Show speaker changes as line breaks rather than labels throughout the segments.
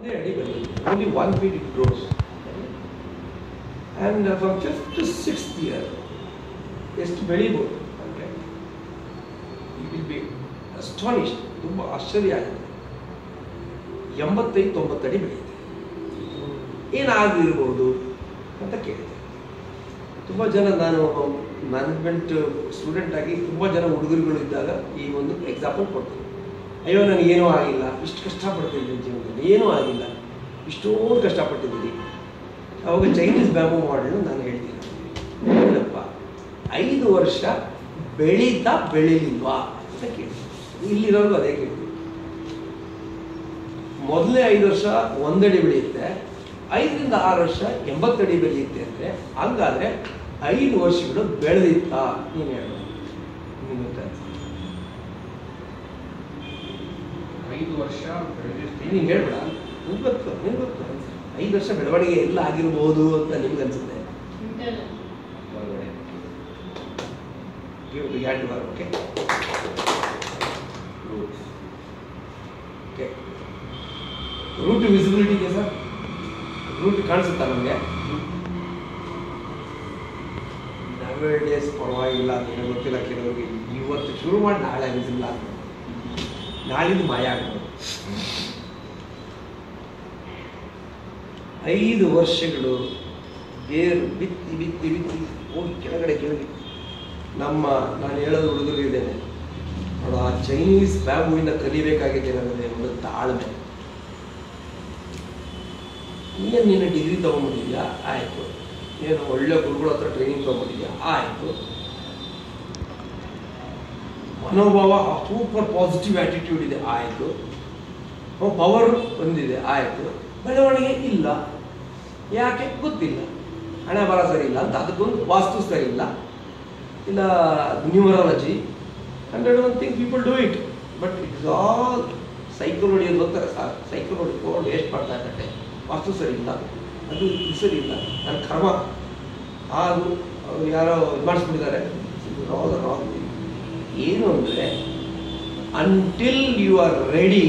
ಒಂದೇ ಅಡಿ ಬೆಳೆಯುತ್ತೆ only one feet it grows and from fifth to sixth year ಎಷ್ಟು ಬೆಳಿಬೋದು ಅಂದರೆ ಯು ವಿಲ್ ಬಿ ಅಸ್ಟಾನಿಶ್ ತುಂಬ ಆಶ್ಚರ್ಯ ಆಗುತ್ತೆ ಎಂಬತ್ತೈದು ತೊಂಬತ್ತು ಅಡಿ ಬೆಳೆಯುತ್ತೆ ಏನಾಗಿರ್ಬೋದು ಅಂತ ಕೇಳಿದೆ ತುಂಬ ಜನ ನಾನು ಮ್ಯಾನೇಜ್ಮೆಂಟ್ ಸ್ಟೂಡೆಂಟ್ ಆಗಿ ತುಂಬ ಜನ ಹುಡುಗರುಗಳು ಇದ್ದಾಗ ಈ ಒಂದು ಎಕ್ಸಾಂಪಲ್ ಕೊಡ್ತೀನಿ ಅಯ್ಯೋ ನನಗೇನೂ ಆಗಿಲ್ಲ ಇಷ್ಟು ಕಷ್ಟಪಡ್ತಿದ್ದೀನಿ ಜೀವನದಲ್ಲಿ ಏನೂ ಆಗಿಲ್ಲ ಇಷ್ಟೊಂದು ಕಷ್ಟಪಟ್ಟಿದ್ದೀನಿ ಅವಾಗ ಚೈನೀಸ್ ಬ್ಯಾಂಬೂ ಮಾಡಲು ನಾನು ಹೇಳ್ತೀನಿ ಏನಪ್ಪ ಐದು ವರ್ಷ ಬೆಳೀತಾ ಬೆಳಿಲಿಲ್ವಾ ಅಂತ ಕೇಳಿ ಇಲ್ಲಿರೋರು ಅದೇ ಕೇಳಿ ಮೊದಲನೇ ಐದು ವರ್ಷ ಒಂದಡಿ ಬೆಳೆಯುತ್ತೆ ಐದರಿಂದ ಆರು ವರ್ಷ ಎಂಬತ್ತಡಿ ಬೆಳೆಯುತ್ತೆ ಅಂದರೆ ಹಂಗಾದ್ರೆ ಐದು ವರ್ಷಗಳು ಬೆಳೆದಿತ್ತ ನೀನು ಹೇಳು ನಿನಗೆ ಗೊತ್ತಾಯ್ತು
ಐದು ವರ್ಷ ಬೆಳೆದಿರ್ತೀನಿ
ನೀನು ಹೇಳ್ಬೇಡ ನಿನ್ಗೆ ಗೊತ್ತು ನಿನ್ಗೆ ಗೊತ್ತು ಐದು ವರ್ಷ ಬೆಳವಣಿಗೆ ಎಲ್ಲ ಆಗಿರ್ಬೋದು ಅಂತ ನಿಮ್ಗೆ ಅನ್ಸುತ್ತೆ ಒಳಗಡೆ give to hand over, okay? Roots. Okay. Root visibility ಇದೆ ಸರ್ ರೂಟ್ ಕಾಣಿಸುತ್ತಾ ನಮಗೆ ನವೆ ಡೇಸ್ ಪರವಾಗಿಲ್ಲ ನನಗೆ ಗೊತ್ತಿಲ್ಲ ಕೆಲವರಿಗೆ ಇವತ್ತು ಶುರು ಮಾಡಿ ನಾಳೆ ವಿಸಿಬಲ್ ಆಗ್ತದೆ ನಾಳಿದ್ದು ಮಾಯ ಆಗ್ತದೆ ಐದು ವರ್ಷಗಳು ಬೇರು ಬಿತ್ತಿ ಬಿತ್ತಿ ಬಿತ್ತಿ ಹೋಗಿ ಕೆಳಗಡೆ ಕೆಳಗೆ ನಮ್ಮ ನಾನು ಹೇಳೋದು ಹುಡುಗರು ಇದ್ದೇನೆ ನೋಡು ಆ ಚೈನೀಸ್ ಬ್ಯಾಂಬುವಿಂದ ಕಲಿಬೇಕಾಗಿದೆ ನನಗೆ ಒಂದು ತಾಳ್ಮೆ ನೀನು ನೀನು ಡಿಗ್ರಿ ತೊಗೊಂಡ್ಬಿಟ್ಟಿದ್ಯಾ ಆಯಿತು ಏನು ಒಳ್ಳೆ ಗುರುಗಳ ಹತ್ರ ಟ್ರೈನಿಂಗ್ ತೊಗೊಂಡಿದ್ಯಾ ಆಯಿತು ಮನೋಭಾವ ಸೂಪರ್ ಪಾಸಿಟಿವ್ ಆ್ಯಟಿಟ್ಯೂಡ್ ಇದೆ ಆಯಿತು ಪವರ್ ಬಂದಿದೆ ಆಯಿತು ಬೆಳವಣಿಗೆ ಇಲ್ಲ ಯಾಕೆ ಗೊತ್ತಿಲ್ಲ ಹಣೆ ಬರ ಸರಿ ಇಲ್ಲ ಅಂತ ಅದಕ್ಕೊಂದು ವಾಸ್ತು ಸರಿ ಇಲ್ಲ ಇಲ್ಲ numerology hundred one thing people do it but it's all cycle ಹೊಡಿಯೋದು ಹೋಗ್ತಾರೆ ಸರ್ ಸೈಕಲ್ ಹೊಡಿಕೊಂಡು ವೇಸ್ಟ್ ಮಾಡ್ತಾ ಇದ್ದಾರೆ ವಾಸ್ತು ಸರಿ ಇಲ್ಲ ಅದು ಇದು ಸರಿ ಇಲ್ಲ ನನ್ನ ಕರ್ಮ ಅದು ಅವ್ರು ಯಾರೋ ಇದು ಮಾಡಿಸ್ಬಿಟ್ಟಿದ್ದಾರೆ ರಾಂಗ್ ರಾಂಗ್ ಏನು ಅಂದರೆ ಅಂಟಿಲ್ ಯು ಆರ್ ರೆಡಿ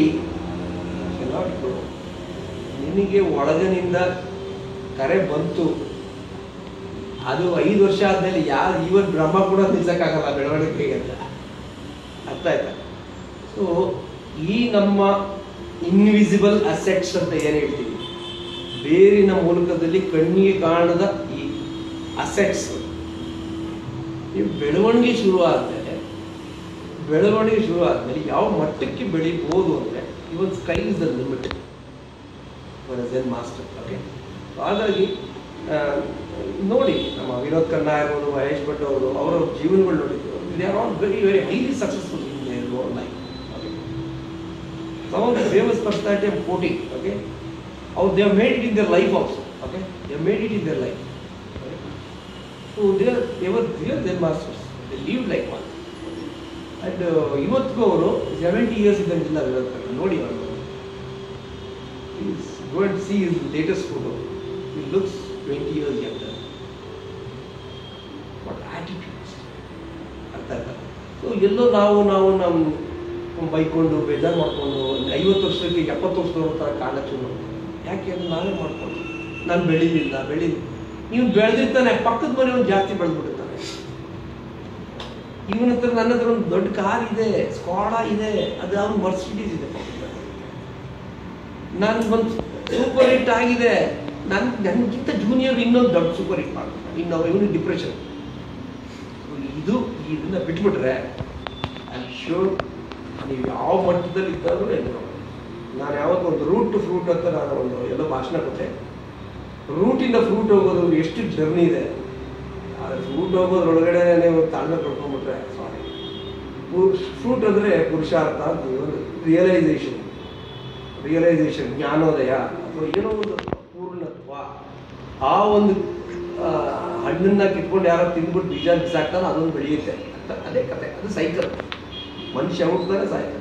ನಿನಗೆ ಒಳಗಿನಿಂದ ಕರೆ ಬಂತು ಅದು ಐದು ವರ್ಷ ಆದ್ಮೇಲೆ ಯಾರು ಇವನ್ ಬ್ರಹ್ಮ ಕೂಡ ನಿಲ್ಸಕ್ಕಾಗಲ್ಲ ಬೆಳವಣಿಗೆಗೆ ಅಂತ ಅರ್ಥ ಆಯ್ತಾ ಸೊ ಈ ನಮ್ಮ ಇನ್ವಿಸಿಬಲ್ ಅಸೆಟ್ಸ್ ಅಂತ ಏನು ಹೇಳ್ತೀವಿ ಬೇರಿನ ಮೂಲಕದಲ್ಲಿ ಕಣ್ಣಿಗೆ ಕಾಣದ ಈ ಅಸೆಟ್ಸ್ ಈ ಬೆಳವಣಿಗೆ ಶುರು ಆದ್ಮೇಲೆ ಬೆಳವಣಿಗೆ ಶುರು ಆದ್ಮೇಲೆ ಯಾವ ಮಟ್ಟಕ್ಕೆ ಬೆಳಿಬೋದು ಅಂದರೆ even sky is the limit for S N master okay ಹಾಗಾಗಿ ಆ, ನೋಡಿ ನಮ್ಮ ವಿನೋದ್ ಖನ್ನಾ ಇರ್ಬೋದು ಮಹೇಶ್ ಭಟ್ ಅವರು ಅವರ ಜೀವನಗಳು ನೋಡಿದ್ರು they are all very very highly successful in their own life okay some of the famous personality of quoting okay ಅವ್ರು they made it in their life also okay they made it in their life so there ದೇವರ್ there there masters they live like one and ಇವತ್ತಿಗೂ ಅವರು seventy years ಇದ್ದಂಗಿಲ್ಲ ವಿನೋದ್ ಖನ್ನಾ ನೋಡಿ ಅವರು Please go and see his latest photo. He looks 20 years younger. What attitudes. ಅರ್ಥ ಆಯ್ತಾ so ಎಲ್ಲೋ ನಾವು ನಾವು ನಮ್ಮ ಬೈಕೊಂಡು ಬೇಜಾರು ಮಾಡ್ಕೊಂಡು ಒಂದು ಐವತ್ತು ವರ್ಷಕ್ಕೆ ಎಪ್ಪತ್ತು ವರ್ಷದವ್ರ ಥರ ಕಾಣಕ್ಕೆ ಶುರು ಮಾಡ್ತೀವಿ. ಯಾಕೆ ಅಂದ್ರೆ ನಾವೇ ಮಾಡ್ಕೊಂಡು ನಾನು ಬೆಳಿಲಿಲ್ಲ ಬೆಳಿ ನೀವು ಬೆಳೆದಿರ್ತಾನೆ ಪಕ್ಕದ ಮನೆಯವ್ನು ಜಾಸ್ತಿ ಬೆಳೆದ್ಬಿಟ್ಟಿರ್ತಾನೆ ಇವನ ಹತ್ರ ನನ್ನ ಹತ್ರ ಒಂದು ದೊಡ್ಡ ಕಾರ್ ಇದೆ ಸ್ಕ್ವಾಡ ಇದೆ ಅದು ಅವ್ನು ಮರ್ಸಿಡೀಸ್ ಇದೆ ನಾನು ಒಂದು ಸೂಪರ್ ಹಿಟ್ ಆಗಿದೆ ನನ್ ನನಗಿಂತ ಜೂನಿಯರ್ ಇನ್ನೊಂದು ದೊಡ್ಡ ಸೂಪರ್ ಹಿಟ್ ಮಾಡ್ತಾರೆ ಇನ್ನು ಇವನು ಡಿಪ್ರೆಷನ್ ಇದು ಇದನ್ನ ಬಿಟ್ಬಿಟ್ರೆ ಐ ಶೋರ್ ನೀವು ಯಾವ ಮಟ್ಟದಲ್ಲಿ ಇದ್ದಾದ್ರೂ ಏನು ನಾನು ಯಾವತ್ತು ಒಂದು ರೂಟ್ ಟು ಫ್ರೂಟ್ ಅಂತ ನಾನು ಒಂದು ಎಲ್ಲೋ ಭಾಷಣ ಕೊಟ್ಟೆ ರೂಟಿಂದ ಫ್ರೂಟ್ ಹೋಗೋದು ಎಷ್ಟು ಜರ್ನಿ ಇದೆ ಆದರೆ ಫ್ರೂಟ್ ಹೋಗೋದ್ರೊಳಗಡೆ ನೀವು ತಾಳ್ಮೆ ಕಳ್ಕೊಂಡ್ಬಿಟ್ರೆ ಸಾರಿ ಫ್ರೂಟ್ ಅಂದರೆ ಪುರುಷಾರ್ಥ ಅಂತ ಒಂದು ರಿಯಲೈಸೇಷನ್ ರಿಯಲೈಸೇಷನ್ ಜ್ಞಾನೋದಯ ಅಥವಾ ಏನೋ ಒಂದು ಪೂರ್ಣತ್ವ ಆ ಒಂದು ಆ, ಹಣ್ಣನ್ನ ಕಿತ್ಕೊಂಡು ಯಾರೋ ತಿಂದ್ಬಿಟ್ಟು ಬೀಜ ಬಿಸಾಕ್ತಾರೋ ಅದೊಂದು ಬೆಳೆಯುತ್ತೆ ಅಂತ ಅದೇ ಕತೆ ಅದು ಸೈಕಲ್ ಮನುಷ್ಯ ಹುಟ್ಟಿದ್ರೆ ಸಾಯ್ತಾನೆ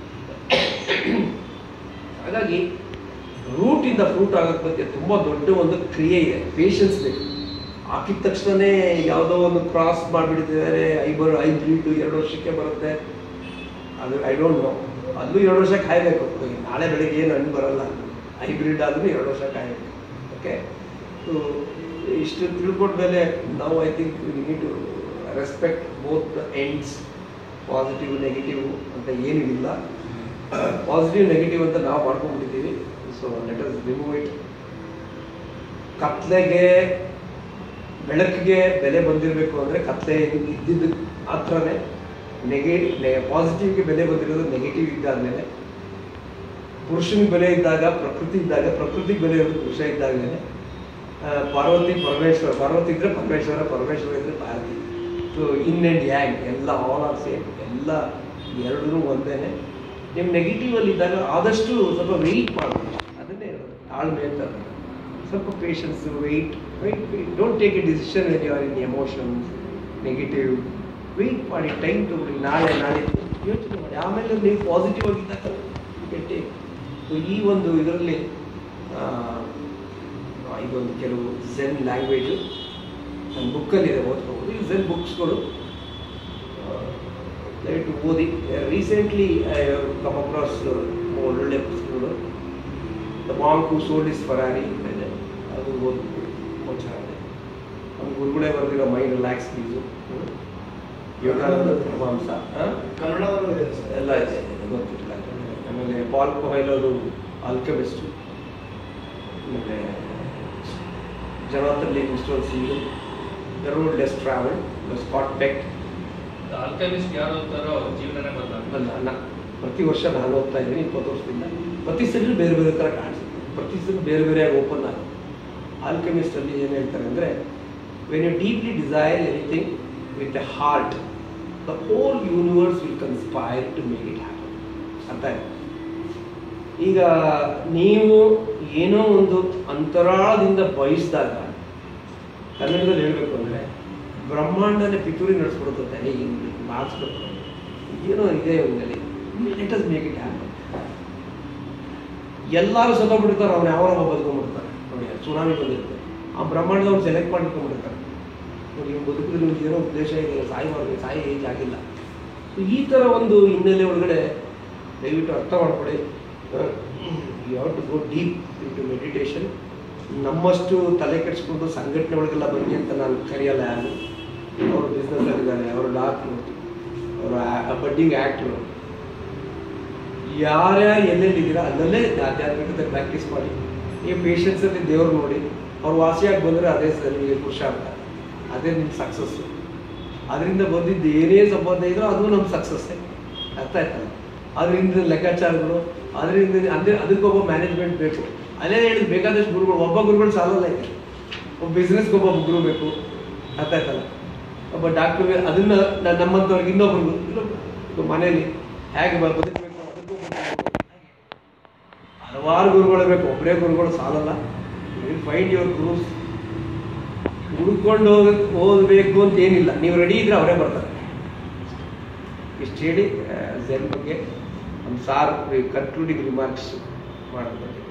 ಹಾಗಾಗಿ ರೂಟಿಂದ ಫ್ರೂಟ್ ಆಗೋಕ್ಕೆ ಬಗ್ಗೆ ತುಂಬ ದೊಡ್ಡ ಒಂದು ಕ್ರಿಯೆ ಇದೆ ಪೇಷನ್ಸ್ ಬೇಕು ಹಾಕಿದ ತಕ್ಷಣನೇ ಯಾವುದೋ ಒಂದು ಕ್ರಾಸ್ ಮಾಡಿಬಿಟ್ಟಿದ್ದಾರೆ ಐ ಬರೋ ಐ ಬ್ರೀಡ್ ಎರಡು ವರ್ಷಕ್ಕೆ ಬರುತ್ತೆ ಅದು ಐ ಡೋಂಟ್ ನೋ ಅಲ್ಲೂ ಎರಡು ವರ್ಷ ಕಾಯಬೇಕು ನಾಳೆ ಬೆಳಿಗ್ಗೆ ಏನು ಹಣ್ಣು ಬರಲ್ಲ ಹೈಬ್ರಿಡ್ ಆದರೂ ಎರಡು ವರ್ಷ ಕಾಯಬೇಕು ಓಕೆ ಸೊ ಇಷ್ಟು ತಿಳ್ಕೊಂಡ್ಮೇಲೆ ನಾವು I think we need to respect both the ends positive negative ಅಂತ ಏನೂ ಇಲ್ಲ ಪಾಸಿಟಿವ್ ನೆಗೆಟಿವ್ ಅಂತ ನಾವು ಮಾಡ್ಕೊಂಡ್ಬಿಟ್ಟಿದ್ದೀವಿ so let us remove it ಕತ್ಲೆಗೆ ಬೆಳಕಿಗೆ ಬೆಲೆ ಬಂದಿರಬೇಕು ಅಂದರೆ ಕತ್ಲೆ ಇದ್ದಿದ್ದು ಹತ್ರನೇ ನೆಗೆ ಪಾಸಿಟಿವ್ಗೆ ಬೆಲೆ ಬಂದಿರೋದು ನೆಗೆಟಿವ್ ಇದ್ದಾದ್ಮೇಲೆ ಪುರುಷನಿಗೆ ಬೆಲೆ ಇದ್ದಾಗ ಪ್ರಕೃತಿ ಇದ್ದಾಗ ಪ್ರಕೃತಿಗೆ ಬೆಲೆ ಇರೋದು ಪುರುಷ ಇದ್ದಾಗಲೇ ಪಾರ್ವತಿ ಪರಮೇಶ್ವರ ಪಾರ್ವತಿ ಇದ್ರೆ ಪರಮೇಶ್ವರ ಪರಮೇಶ್ವರ ಇದ್ರೆ Parvati so yin and yang ಎಲ್ಲ ಆಲ್ ಆರ್ ಸೇಮ್ ಎಲ್ಲ ಎರಡೂ ಒಂದೇನೆ ನೀವು ನೆಗೆಟಿವ್ ಅಲ್ಲಿ ಇದ್ದಾಗ ಆದಷ್ಟು ಸ್ವಲ್ಪ ವೆಯ್ಟ್ ಮಾಡಬೇಕು ಅದನ್ನೇ ಹೇಳೋದು ತಾಳ್ಮೆ ಅಂತ ಅರ್ಥ. ಸ್ವಲ್ಪ patience wait wait wait don't take a decision when you are in emotions negative wait ಮಾಡಿ ಟೈಮ್ ತಗೊಳ್ಳಿ ನಾಳೆ ನಾಳೆ ಯೋಚನೆ ಮಾಡಿ ಆಮೇಲೆ ನೀವು ಪಾಸಿಟಿವ್ ಆಗಿದ್ದಾಗ ಗೆಟ್ಟಿ ಸೊ ಈ ಒಂದು ಇದರಲ್ಲಿ ಇದೊಂದು ಕೆಲವು ಝೆನ್ ಲ್ಯಾಂಗ್ವೇಜು ನನ್ನ ಬುಕ್ಕಲ್ಲಿದೆ ಓದ್ಕೋಬೋದು ಈ ಝೆನ್ ಬುಕ್ಸ್ಗಳು ದಯವಿಟ್ಟು ಓದಿ ರೀಸೆಂಟ್ಲಿ ಕಮ್ ಅಕ್ರಾಸ್ ಒಳ್ಳೊಳ್ಳೆ ಪುಸ್ತಕಗಳು the monk who sold his Ferrari ಅಂತ ಇದೆ ಅದು ಓದ್ಬೋದು ತುಂಬ ಚೆನ್ನಾಗಿದೆ ನಮ್ಮ ಗುರುಗಳೇ ಬರೆದಿರೋ ಮೈ ರಿಲ್ಯಾಕ್ಸ್ ಫೀಸು ಯೋಗಾನಂದ ಪರಮಾಂಸ ಹಾಂ
ಕನ್ನಡದಲ್ಲೂ ಇದೆ ಸರ್
ಎಲ್ಲ ಇದೆ ಗೊತ್ತಿಲ್ಲ ಆಮೇಲೆ ಪಾಲ್ ಕೊಹೈಲೋದು ಆಲ್ಕಮಿಸ್ಟು ಆಮೇಲೆ ಜನಾಥನ್ ಲಿ ಮಿಸ್ಟರ್ ಸೀಲು ದ ರೋಡ್ ಲೆಸ್ ಟ್ರಾವೆಲ್ ಸ್ಪಾಟ್ ಬೆಕ್
ಆಲ್ಕಮಿಸ್ಟ್ ಯಾರು ಓದ್ತಾರೋ ಅವ್ರ ಜೀವನನೇ ಬದಲಾಗುತ್ತೆ
ಅಲ್ಲ ನಾ ಪ್ರತಿ ವರ್ಷ ನಾನು ಹೋಗ್ತಾ ಇದ್ದೀನಿ ಇಪ್ಪತ್ತು ವರ್ಷದಿಂದ ಪ್ರತಿ ಸಲ ಬೇರೆ ಬೇರೆ ಥರ ಕಾಣಿಸುತ್ತೆ ಪ್ರತಿ ಸಲ ಬೇರೆ ಬೇರೆಯಾಗಿ ಓಪನ್ ಆಗುತ್ತೆ ಆಲ್ಕಮಿಸ್ಟಲ್ಲಿ ಏನು ಹೇಳ್ತಾರೆ ಅಂದರೆ when you deeply desire anything with a heart the whole universe will conspire to make it happen ಅರ್ಥ ಆಯ್ತಾ? ಈಗ ನೀವು ಏನೋ ಒಂದು ಅಂತರಾಳದಿಂದ ಬಯಸಿದಾಗ ಕನ್ನಡದಲ್ಲಿ ಹೇಳಬೇಕು ಅಂದರೆ ಬ್ರಹ್ಮಾಂಡನೇ ಪಿತೂರಿ ನಡೆಸ್ಬಿಡುತ್ತೆ ಹಿಂಗೆ ಮಾಡಿಸ್ಬೇಕು ಏನೋ ಇದೆ ಇವನಲ್ಲಿ let us make it happen ಎಲ್ಲರೂ ಸತ್ತೋಗ್ಬಿಡ್ತಾರೆ ಅವ್ನು ಯಾವಾಗ ಬದುಕೊಂಡ್ಬಿಡ್ತಾರೆ ನೋಡಿ ಸುನಾಮಿ ಬಂದಿರುತ್ತೆ ಆ ಬ್ರಹ್ಮಾಂಡದವ್ರು ಸೆಲೆಕ್ಟ್ ಮಾಡ್ಕೊಂಡ್ಬಿಡ್ತಾರೆ ನೋಡಿ ಇವ್ನು ಬದುಕಿದ್ರೆ ನಿಮ್ಗೆ ಏನೋ ಉದ್ದೇಶ ಇದೆ ಸಾಯಿ ಮಾಡಿ ಸಾಯಿ ಏಜ್ ಆಗಿಲ್ಲ ಸೊ ಈ ಥರ ಒಂದು ಹಿನ್ನೆಲೆ ಒಳಗಡೆ ದಯವಿಟ್ಟು ಅರ್ಥ ಮಾಡ್ಕೊಳ್ಳಿ you have to go deep into meditation ನಮ್ಮಷ್ಟು ತಲೆ ಕೆಡಿಸ್ಕೊಂಡು ಸಂಘಟನೆ ಒಳಗೆಲ್ಲ ಬನ್ನಿ ಅಂತ ನಾನು ಕರೆಯಲ್ಲ ಯಾರು ಅವರು ಬಿಸ್ನೆಸ್ಸಲ್ಲಿದ್ದಾರೆ ಅವರು ಡಾಕ್ಟ್ರು ಅವರು ಬಡ್ಡಿಂಗ್ ಆ್ಯಕ್ಟ್ರು ಯಾರ್ಯಾರು ಎಲ್ಲೆಲ್ಲಿದ್ದೀರಾ ಅಲ್ಲಲ್ಲೇ ಆಧ್ಯಾತ್ಮಿಕತೆ ಪ್ರಾಕ್ಟೀಸ್ ಮಾಡಿ ಈ ಪೇಷನ್ಸಲ್ಲಿ ದೇವ್ರು ನೋಡಿ ಅವ್ರು ವಾಸಿಯಾಗಿ ಬಂದರೆ ಅದೇ ಸರ್ ನಿಮಗೆ ಪುರುಷಾರ್ಥ ಅದೇ ನಿಮ್ಮ ಸಕ್ಸಸ್ಸು ಅದರಿಂದ ಬಂದಿದ್ದು ಏನೇ ಸಂಬಂಧ ಇದ್ರೂ ಅದು ನಮ್ಮ ಸಕ್ಸಸ್ಸೇ ಅರ್ಥ ಆಯ್ತಲ್ಲ ಅದರಿಂದ ಲೆಕ್ಕಾಚಾರಗಳು ಅದರಿಂದ ಅಂದರೆ ಅದಕ್ಕೊಬ್ಬ ಮ್ಯಾನೇಜ್ಮೆಂಟ್ ಬೇಕು ಅಲ್ಲೇ ಹೇಳಿದ್ ಬೇಕಾದಷ್ಟು ಗುರುಗಳು ಒಬ್ಬ ಗುರುಗಳು ಸಾಲಲ್ಲ ಇದೆ ಒಬ್ಬ ಬಿಸ್ನೆಸ್ಗೆ ಒಬ್ಬ ಗುರು ಬೇಕು ಅರ್ಥ ಆಯ್ತಲ್ಲ ಒಬ್ಬ ಡಾಕ್ಟ್ರಿಗೆ ಅದನ್ನ ನ- ನಮ್ಮಂಥವ್ರಿಗೆ ಇನ್ನೊಬ್ರು ಇನ್ನೊಬ್ರು ಮನೇಲಿ ಹೇಗೆ ಬ- ಬದುಕಬೇಕು ಅದಕ್ಕೂ ಒಬ್ಬ ಗುರು ಬೇಕು. ಹಲವಾರು ಗುರುಗಳು ಬೇಕು ಒಬ್ಬರೇ ಗುರುಗಳು ಸಾಲಲ್ಲ ಫೈಂಡ್ ಯುವರ್ ಗುರುಸ್ ಹುಡ್ಕೊಂಡು ಹೋಗ ಓದಬೇಕು ಅಂತ ಏನಿಲ್ಲ ನೀವು ರೆಡಿ ಇದ್ರೆ ಅವರೇ ಬರ್ತಾರೆ ಇಷ್ಟು ಹೇಳಿ ಝೆನ್ ಬಗ್ಗೆ ನಮ್ಮ ಸಾರ್ ಕನ್ಕ್ಲೂಡಿಂಗ್ ರಿಮಾರ್ಕ್ಸ್ ಮಾಡೋದು